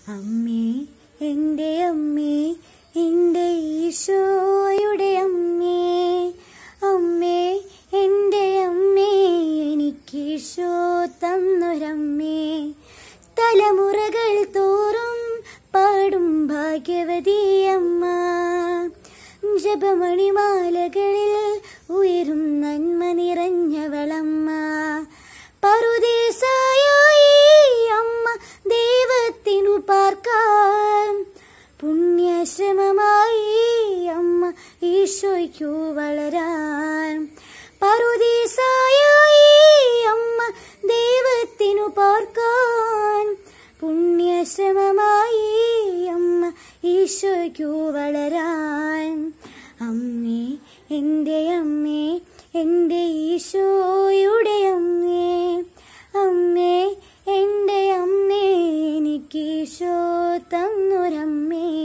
അമ്മേ എൻ്റെ അമ്മേ എൻ്റെ ഈശോയുടെ അമ്മേ അമ്മേ എൻ്റെ അമ്മേ എനിക്ക് ഈശോ തന്നൊരമ്മേ തലമുറകൾ തോറും പാടും ഭാഗ്യവതി അമ്മ ജപമണിമാലകളിൽ ഉയരും നന്മ നിറഞ്ഞവളമ്മ പറുദീസായി അമ്മ ദൈവത്തിനു പാർക്കാൻ പുണ്യശ്രമമായി അമ്മ ഈശോയ്ക്കു വളരാൻ പറുദീസായി അമ്മ ദൈവത്തിനു പാർക്കാൻ പുണ്യശ്രമമായി അമ്മ ഈശോയ്ക്കു വളരാൻ അമ്മേ എൻ്റെ അമ്മേ എൻ്റെ ഈശോയുടെ അമ്മേ അമ്മേ എൻ്റെ അമ്മേ എനിക്ക് ഈശോ തന്നൊരമ്മേ